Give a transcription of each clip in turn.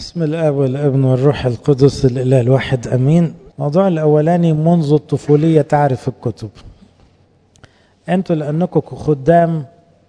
بسم الاب والابن والروح القدس الاله الواحد امين الموضوع الاولاني منذ الطفوليه تعرف الكتب انتوا لانكم خدام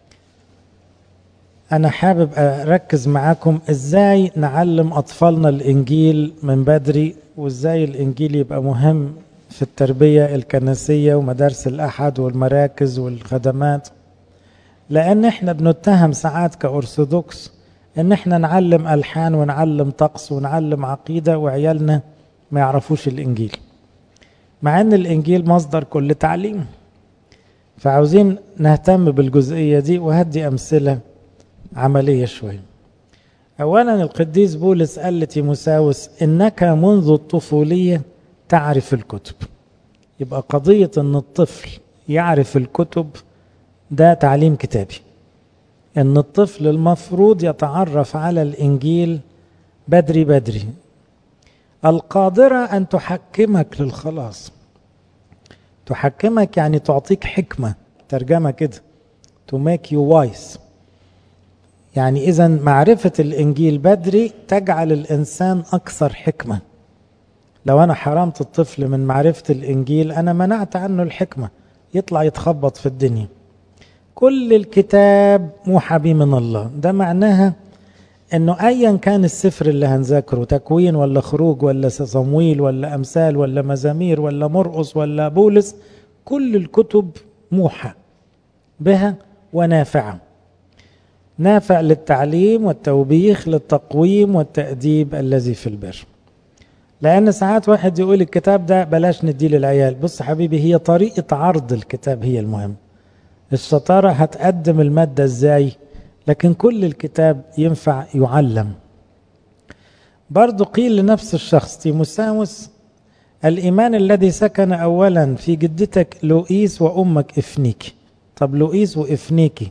انا حابب اركز معاكم ازاي نعلم اطفالنا الانجيل من بدري وازاي الانجيل يبقى مهم في التربيه الكنسيه ومدارس الاحد والمراكز والخدمات لان احنا بنتهم ساعات كارثوذكس ان احنا نعلم الحان ونعلم طقس ونعلم عقيده وعيالنا ما يعرفوش الانجيل مع ان الانجيل مصدر كل تعليم فعاوزين نهتم بالجزئيه دي وهدي امثله عمليه شويه اولا القديس بولس قال لتيموساوس انك منذ الطفوليه تعرف الكتب يبقى قضيه ان الطفل يعرف الكتب ده تعليم كتابي ان الطفل المفروض يتعرف على الانجيل بدري بدري القادره ان تحكمك للخلاص تحكمك يعني تعطيك حكمه ترجمه كده to make you wise يعني اذا معرفه الانجيل بدري تجعل الانسان اكثر حكمه لو انا حرمت الطفل من معرفه الانجيل انا منعت عنه الحكمه يطلع يتخبط في الدنيا كل الكتاب موحى به من الله ده معناها انه ايا كان السفر اللي هنذاكره تكوين ولا خروج ولا صمويل ولا امثال ولا مزامير ولا مرقص ولا بولس كل الكتب موحى بها ونافعه نافع للتعليم والتوبيخ للتقويم والتأديب الذي في البر لأن ساعات واحد يقول الكتاب ده بلاش نديه للعيال بص حبيبي هي طريقة عرض الكتاب هي المهم الشطارة هتقدم المادة ازاي لكن كل الكتاب ينفع يعلم برضو قيل لنفس الشخص تيموساوس الإيمان الذي سكن أولا في جدتك لوئيس وأمك إفنيكي طب لوئيس وإفنيكي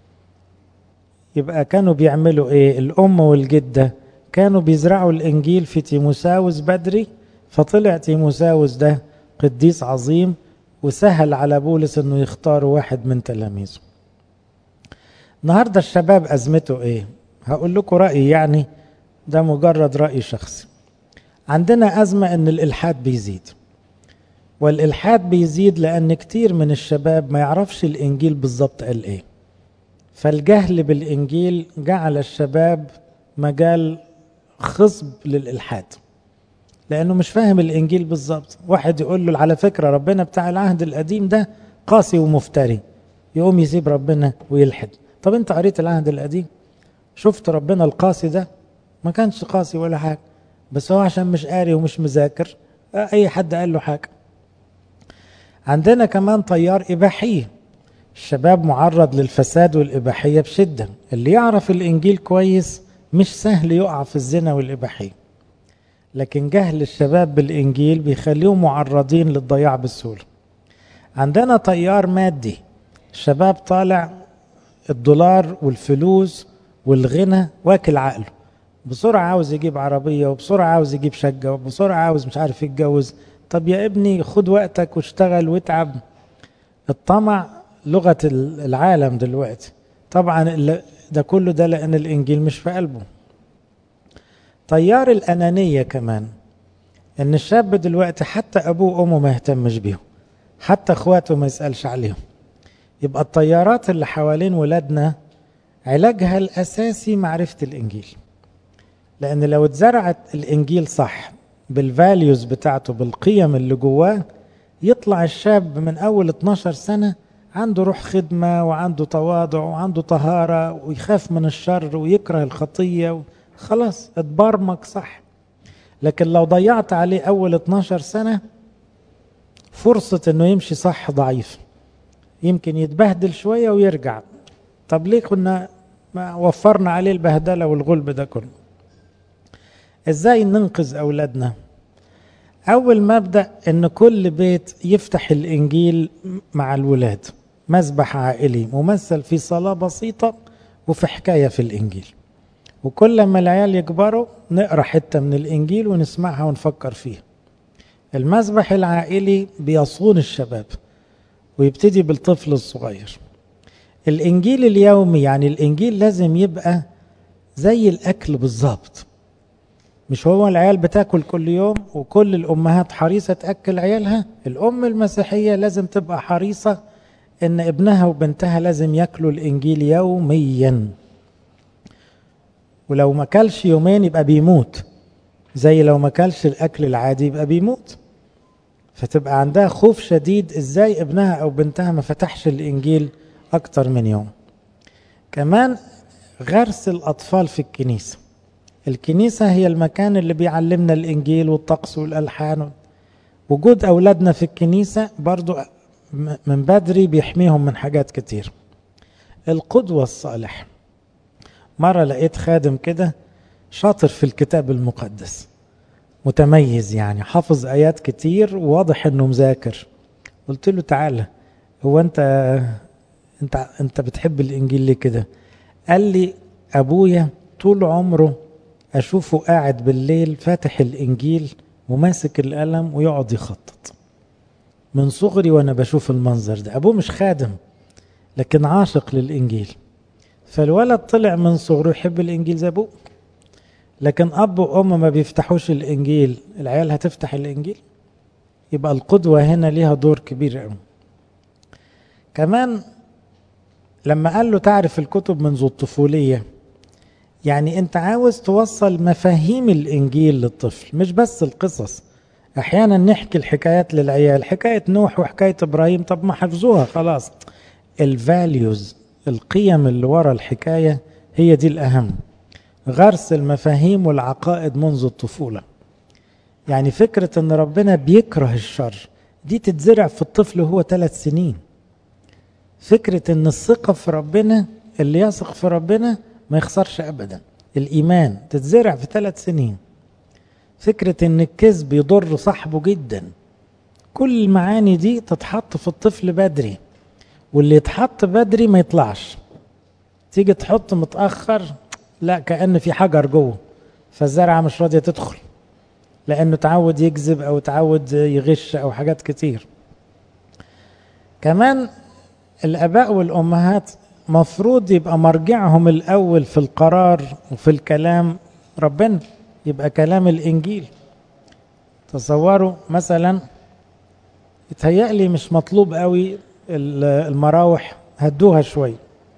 يبقى كانوا بيعملوا إيه الأم والجدة كانوا بيزرعوا الإنجيل في تيموساوس بدري فطلع تيموساوس ده قديس عظيم وسهل على بولس انه يختار واحد من تلاميذه النهارده الشباب ازمته ايه هقول لكم رايي يعني ده مجرد راي شخصي عندنا ازمه ان الالحاد بيزيد والالحاد بيزيد لان كتير من الشباب ما يعرفش الانجيل بالظبط قال ايه فالجهل بالانجيل جعل الشباب مجال خصب للالحاد لانه مش فاهم الانجيل بالظبط واحد يقول له على فكره ربنا بتاع العهد القديم ده قاسي ومفتري يقوم يسيب ربنا ويلحد طب انت قريت العهد القديم شفت ربنا القاسي ده ما كانش قاسي ولا حاجه بس هو عشان مش قاري ومش مذاكر اي حد قال له حاجه عندنا كمان طيار اباحيه الشباب معرض للفساد والاباحيه بشده اللي يعرف الانجيل كويس مش سهل يقع في الزنا والاباحيه لكن جهل الشباب بالانجيل بيخليهم معرضين للضياع بسهوله عندنا طيار مادي الشباب طالع الدولار والفلوس والغنى واكل عقله بسرعة عاوز يجيب عربية وبسرعة عاوز يجيب شقة وبسرعة عاوز مش عارف يتجوز طب يا ابني خد وقتك واشتغل واتعب الطمع لغة العالم دلوقتي طبعا ده كله ده لأن الإنجيل مش في قلبه طيار الأنانية كمان إن الشاب دلوقتي حتى أبوه وأمه ما يهتمش بيهم حتى إخواته ما يسألش عليهم يبقى الطيارات اللي حوالين ولادنا علاجها الأساسي معرفة الإنجيل لأن لو اتزرعت الإنجيل صح بالفاليوز بتاعته بالقيم اللي جواه يطلع الشاب من أول 12 سنة عنده روح خدمة وعنده تواضع وعنده طهارة ويخاف من الشر ويكره الخطية خلاص اتبرمج صح لكن لو ضيعت عليه اول 12 سنه فرصه انه يمشي صح ضعيف يمكن يتبهدل شويه ويرجع طب ليه كنا ما وفرنا عليه البهدله والغلب ده كله ازاي ننقذ اولادنا اول مبدا ان كل بيت يفتح الانجيل مع الولاد مسبح عائلي ممثل في صلاه بسيطه وفي حكايه في الانجيل وكل ما العيال يكبروا نقرا حته من الانجيل ونسمعها ونفكر فيها المسبح العائلي بيصون الشباب ويبتدي بالطفل الصغير الانجيل اليومي يعني الانجيل لازم يبقى زي الاكل بالظبط مش هو العيال بتاكل كل يوم وكل الامهات حريصه تاكل عيالها الام المسيحيه لازم تبقى حريصه ان ابنها وبنتها لازم ياكلوا الانجيل يوميا ولو ما كلش يومين يبقى بيموت زي لو ما كلش الاكل العادي يبقى بيموت فتبقى عندها خوف شديد ازاي ابنها او بنتها ما فتحش الانجيل اكتر من يوم كمان غرس الاطفال في الكنيسه الكنيسه هي المكان اللي بيعلمنا الانجيل والطقس والالحان وجود اولادنا في الكنيسه برضو من بدري بيحميهم من حاجات كتير القدوه الصالح مره لقيت خادم كده شاطر في الكتاب المقدس متميز يعني حافظ ايات كتير وواضح انه مذاكر قلت له تعالى هو انت انت انت بتحب الانجيل ليه كده قال لي ابويا طول عمره اشوفه قاعد بالليل فاتح الانجيل وماسك القلم ويقعد يخطط من صغري وانا بشوف المنظر ده ابوه مش خادم لكن عاشق للانجيل فالولد طلع من صغره يحب الانجيل زي ابوه لكن اب وام ما بيفتحوش الانجيل العيال هتفتح الانجيل يبقى القدوه هنا ليها دور كبير قوي كمان لما قال له تعرف الكتب منذ الطفوليه يعني انت عاوز توصل مفاهيم الانجيل للطفل مش بس القصص احيانا نحكي الحكايات للعيال حكايه نوح وحكايه ابراهيم طب ما حفظوها خلاص الفاليوز القيم اللي ورا الحكايه هي دي الاهم غرس المفاهيم والعقائد منذ الطفوله يعني فكره ان ربنا بيكره الشر دي تتزرع في الطفل وهو ثلاث سنين فكره ان الثقه في ربنا اللي يثق في ربنا ما يخسرش ابدا الايمان تتزرع في ثلاث سنين فكره ان الكذب يضر صاحبه جدا كل المعاني دي تتحط في الطفل بدري واللي يتحط بدري ما يطلعش تيجي تحط متاخر لا كان في حجر جوه فالزرعه مش راضيه تدخل لانه تعود يكذب او تعود يغش او حاجات كتير كمان الاباء والامهات مفروض يبقى مرجعهم الاول في القرار وفي الكلام ربنا يبقى كلام الانجيل تصوروا مثلا يتهيألي مش مطلوب قوي المراوح هدوها شوي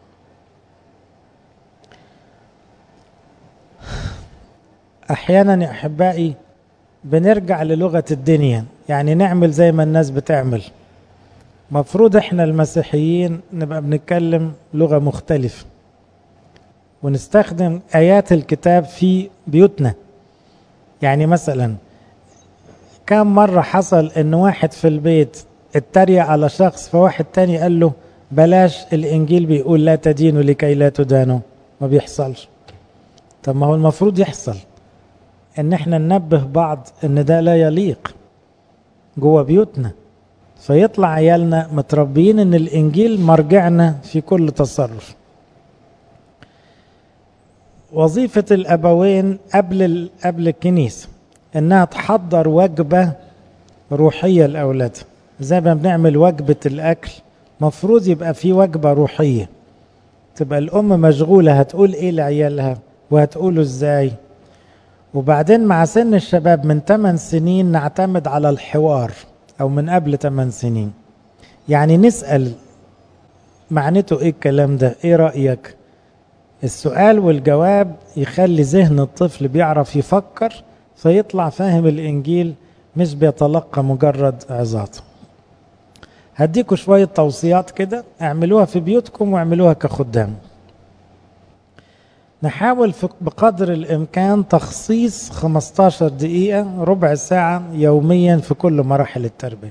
احيانا يا احبائي بنرجع للغه الدنيا يعني نعمل زي ما الناس بتعمل مفروض احنا المسيحيين نبقى بنتكلم لغه مختلفه ونستخدم ايات الكتاب في بيوتنا يعني مثلا كم مرة حصل ان واحد في البيت اتريق على شخص فواحد تاني قال له بلاش الانجيل بيقول لا تدينوا لكي لا تدانوا ما بيحصلش طب ما هو المفروض يحصل ان احنا ننبه بعض ان ده لا يليق جوه بيوتنا فيطلع عيالنا متربيين ان الانجيل مرجعنا في كل تصرف وظيفة الابوين قبل قبل الكنيسة انها تحضر وجبة روحية لاولادها زي ما بنعمل وجبة الاكل مفروض يبقى في وجبة روحية تبقى الام مشغولة هتقول ايه لعيالها وهتقوله ازاي وبعدين مع سن الشباب من 8 سنين نعتمد على الحوار او من قبل 8 سنين يعني نسال معناته ايه الكلام ده ايه رايك السؤال والجواب يخلي ذهن الطفل بيعرف يفكر فيطلع فاهم الانجيل مش بيتلقى مجرد عظات هديكوا شويه توصيات كده اعملوها في بيوتكم واعملوها كخدام نحاول بقدر الامكان تخصيص 15 دقيقه ربع ساعه يوميا في كل مراحل التربيه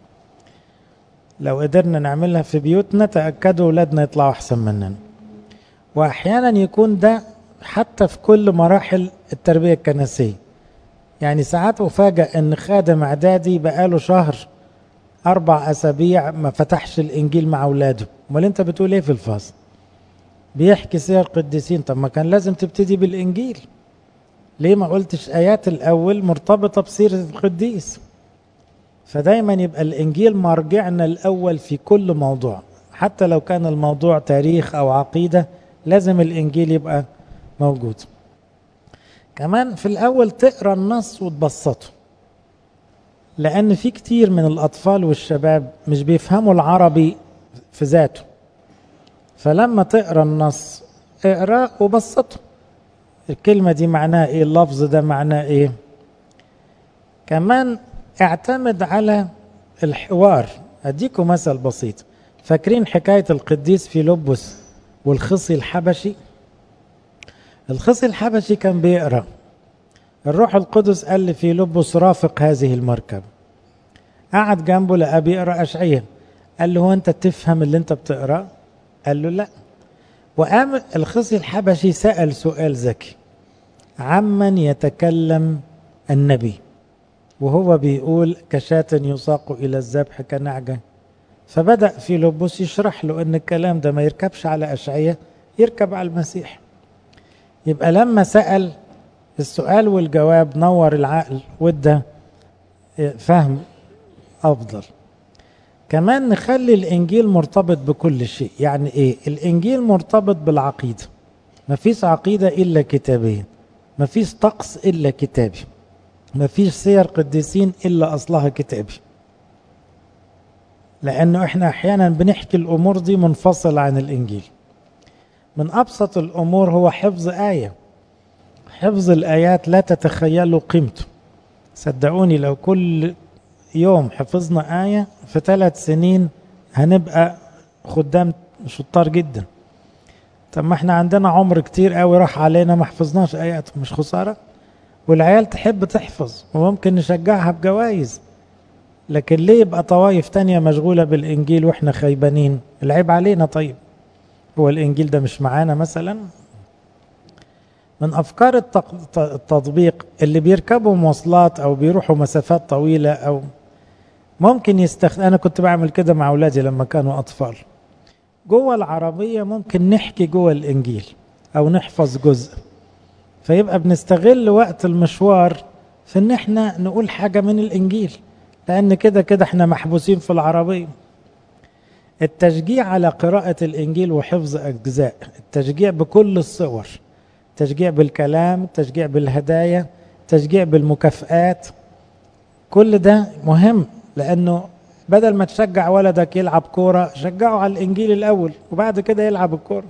لو قدرنا نعملها في بيوتنا تاكدوا اولادنا يطلعوا احسن مننا واحيانا يكون ده حتى في كل مراحل التربيه الكنسيه يعني ساعات افاجئ ان خادم اعدادي بقاله شهر اربع اسابيع ما فتحش الانجيل مع اولاده امال انت بتقول ايه في الفصل بيحكي سير قديسين طب ما كان لازم تبتدي بالانجيل ليه ما قلتش ايات الاول مرتبطه بسيره القديس فدايما يبقى الانجيل مرجعنا الاول في كل موضوع حتى لو كان الموضوع تاريخ او عقيده لازم الانجيل يبقى موجود كمان في الأول تقرأ النص وتبسطه لأن في كتير من الأطفال والشباب مش بيفهموا العربي في ذاته فلما تقرأ النص اقرأ وبسطه الكلمة دي معناها ايه اللفظ ده معناه ايه كمان اعتمد على الحوار اديكم مثل بسيط فاكرين حكاية القديس فيلبس والخصي الحبشي الخصي الحبشي كان بيقرأ الروح القدس قال لفيلبس رافق هذه المركب قعد جنبه لقى بيقرأ أشعية قال له هو أنت تفهم اللي أنت بتقرأ قال له لا وقام الخصي الحبشي سأل سؤال ذكي عمن يتكلم النبي وهو بيقول كشاة يساق إلى الذبح كنعجة فبدأ في لبس يشرح له أن الكلام ده ما يركبش على أشعية يركب على المسيح يبقى لما سأل السؤال والجواب نور العقل وده فهم أفضل كمان نخلي الإنجيل مرتبط بكل شيء يعني إيه الإنجيل مرتبط بالعقيدة مفيش عقيدة إلا كتابية مفيش طقس إلا كتابي مفيش سير قديسين إلا أصلها كتابي لأنه إحنا أحيانا بنحكي الأمور دي منفصلة عن الإنجيل من أبسط الأمور هو حفظ آية حفظ الآيات لا تتخيلوا قيمته صدقوني لو كل يوم حفظنا آية في ثلاث سنين هنبقى خدام شطار جدا طب ما احنا عندنا عمر كتير قوي راح علينا ما حفظناش آيات مش خسارة والعيال تحب تحفظ وممكن نشجعها بجوائز لكن ليه يبقى طوائف تانية مشغولة بالإنجيل وإحنا خيبانين العيب علينا طيب هو الإنجيل ده مش معانا مثلا من أفكار التطبيق اللي بيركبوا مواصلات أو بيروحوا مسافات طويلة أو ممكن يستخدم أنا كنت بعمل كده مع أولادي لما كانوا أطفال جوه العربية ممكن نحكي جوه الإنجيل أو نحفظ جزء فيبقى بنستغل وقت المشوار في ان احنا نقول حاجة من الانجيل لان كده كده احنا محبوسين في العربية التشجيع على قراءة الانجيل وحفظ اجزاء التشجيع بكل الصور تشجيع بالكلام تشجيع بالهدايا تشجيع بالمكافآت كل ده مهم لانه بدل ما تشجع ولدك يلعب كورة شجعه على الانجيل الاول وبعد كده يلعب الكورة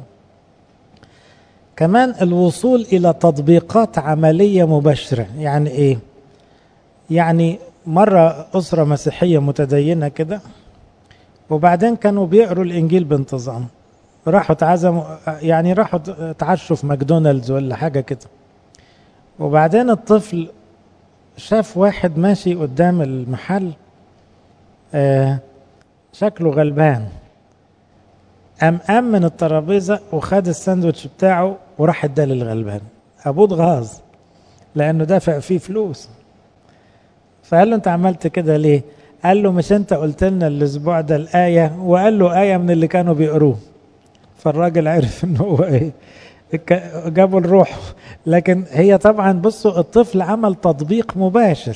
كمان الوصول الى تطبيقات عمليه مباشره يعني ايه يعني مره اسره مسيحيه متدينه كده وبعدين كانوا بيقروا الانجيل بانتظام راحوا اتعزموا يعني راحوا اتعشوا في ماكدونالدز ولا حاجه كده وبعدين الطفل شاف واحد ماشي قدام المحل آه شكله غلبان قام قام من الترابيزه وخد الساندوتش بتاعه وراح اداه للغلبان ابوه اتغاظ لانه دافع فيه فلوس فقال له انت عملت كده ليه قال له مش انت قلت لنا الاسبوع ده الايه وقال له ايه من اللي كانوا بيقروه فالراجل عرف ان هو ايه جابوا الروح لكن هي طبعا بصوا الطفل عمل تطبيق مباشر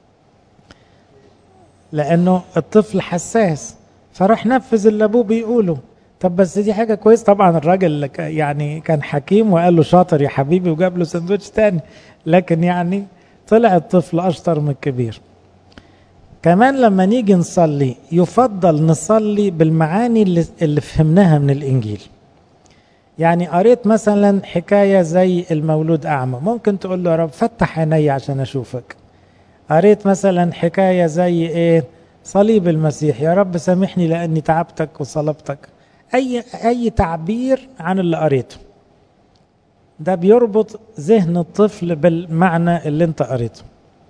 لانه الطفل حساس فراح نفذ اللي ابوه بيقوله طب بس دي حاجه كويس طبعا الراجل يعني كان حكيم وقال له شاطر يا حبيبي وجاب له سندوتش تاني لكن يعني طلع الطفل اشطر من الكبير كمان لما نيجي نصلي يفضل نصلي بالمعاني اللي, اللي فهمناها من الانجيل يعني قريت مثلا حكايه زي المولود اعمى ممكن تقول له يا رب فتح عيني عشان اشوفك قريت مثلا حكايه زي ايه صليب المسيح يا رب سامحني لاني تعبتك وصلبتك اي اي تعبير عن اللي قريته ده بيربط ذهن الطفل بالمعنى اللي انت قريته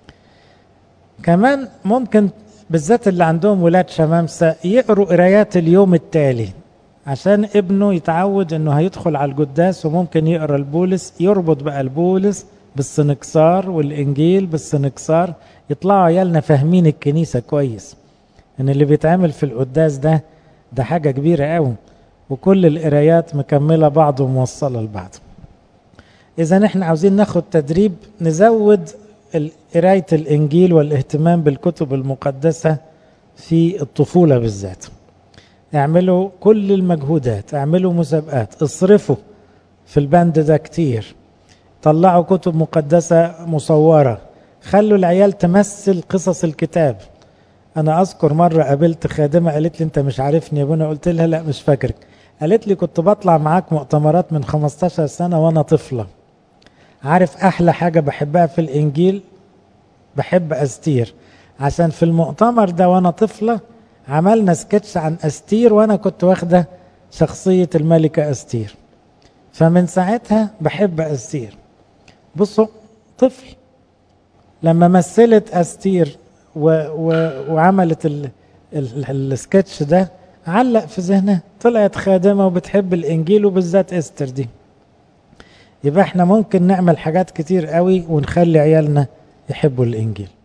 كمان ممكن بالذات اللي عندهم ولاد شمامسة يقروا قرايات اليوم التالي عشان ابنه يتعود انه هيدخل على القداس وممكن يقرا البولس يربط بقى البولس بالسنكسار والانجيل بالسنكسار يطلعوا عيالنا فاهمين الكنيسه كويس ان اللي بيتعمل في القداس ده ده حاجه كبيره قوي وكل القرايات مكمله بعض وموصله لبعض اذا احنا عاوزين ناخد تدريب نزود قرايه الانجيل والاهتمام بالكتب المقدسه في الطفوله بالذات اعملوا كل المجهودات اعملوا مسابقات اصرفوا في البند ده كتير طلعوا كتب مقدسة مصورة خلوا العيال تمثل قصص الكتاب أنا أذكر مرة قابلت خادمة قالت لي أنت مش عارفني يا ابونا قلت لها لا مش فاكرك قالت لي كنت بطلع معاك مؤتمرات من 15 سنة وأنا طفلة عارف أحلى حاجة بحبها في الإنجيل بحب أستير عشان في المؤتمر ده وأنا طفلة عملنا سكتش عن أستير وأنا كنت واخدة شخصية الملكة أستير فمن ساعتها بحب أستير بصوا طفل لما مثلت أستير و و وعملت ال ال السكتش ده علق في ذهنها طلعت خادمة وبتحب الإنجيل وبالذات إستر دي يبقى احنا ممكن نعمل حاجات كتير قوي ونخلي عيالنا يحبوا الإنجيل